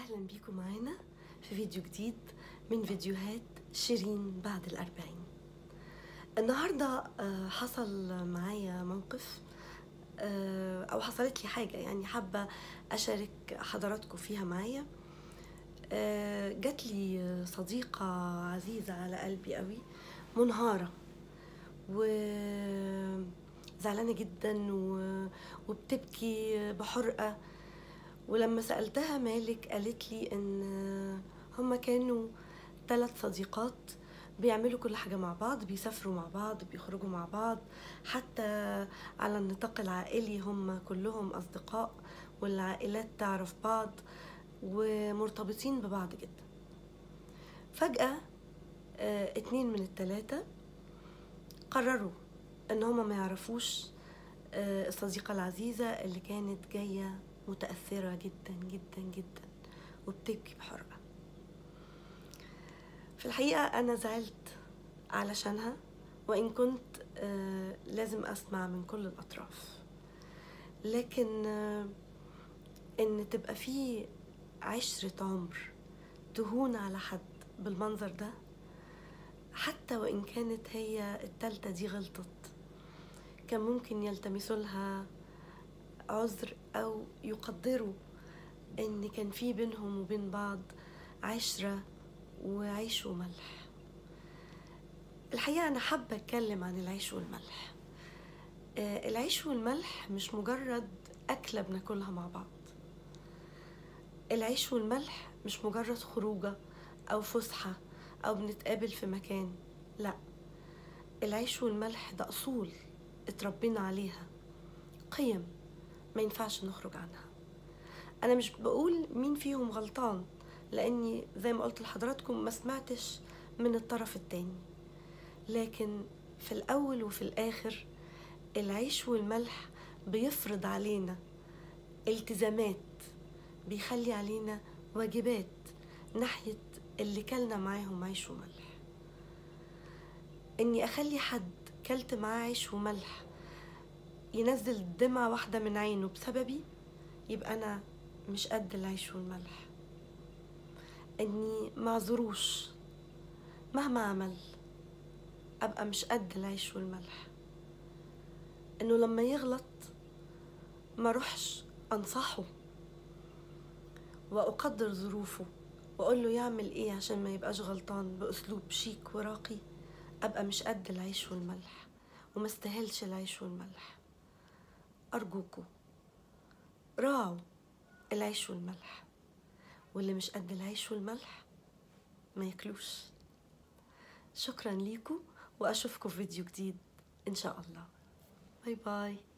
أهلا بيكم معانا في فيديو جديد من فيديوهات شيرين بعد الأربعين النهاردة آه، حصل معايا موقف آه، أو حصلت لي حاجة يعني حابة أشارك حضراتكم فيها معايا آه، جات لي صديقة عزيزة على قلبي قوي منهارة وزعلانة جدا و- وبتبكي بحرقة ولما سألتها مالك قالت لي ان هما كانوا ثلاث صديقات بيعملوا كل حاجة مع بعض بيسافروا مع بعض بيخرجوا مع بعض حتى على النطاق العائلي هم كلهم أصدقاء والعائلات تعرف بعض ومرتبطين ببعض جدا فجأة آه، اتنين من التلاتة قرروا ان هما ما يعرفوش آه، الصديقة العزيزة اللي كانت جاية متأثرة جدا جدا جدا وبتبكي بحرقة في الحقيقة أنا زعلت علشانها وإن كنت آه، لازم أسمع من كل الأطراف لكن آه، إن تبقى في عشرة عمر تهون على حد بالمنظر ده حتى وإن كانت هي التالتة دي غلطت كان ممكن يلتمسوا لها عذر أو يقدروا إن كان في بينهم وبين بعض عشرة وعيش وملح الحقيقة أنا حابة أتكلم عن العيش والملح آه، العيش والملح مش مجرد أكلة بناكلها مع بعض العيش والملح مش مجرد خروجة أو فسحة أو بنتقابل في مكان لا العيش والملح ده أصول اتربينا عليها قيم ما ينفعش نخرج عنها انا مش بقول مين فيهم غلطان لاني زي ما قلت لحضراتكم ما سمعتش من الطرف التاني لكن في الاول وفي الاخر العيش والملح بيفرض علينا التزامات بيخلي علينا واجبات ناحية اللي كلنا معاهم عيش وملح اني اخلي حد كلت معاه عيش وملح ينزل دمعة واحدة من عينه بسببي يبقى أنا مش قد العيش والملح إني معذروش مهما عمل أبقى مش قد العيش والملح إنه لما يغلط ما روحش أنصحه وأقدر ظروفه وأقول له يعمل إيه عشان ما يبقاش غلطان بأسلوب شيك وراقي أبقى مش قد العيش والملح وما استاهلش العيش والملح أرجوكوا راعوا العيش والملح واللي مش قد العيش والملح ما ياكلوش شكرا ليكم وأشوفكم في فيديو جديد إن شاء الله باي باي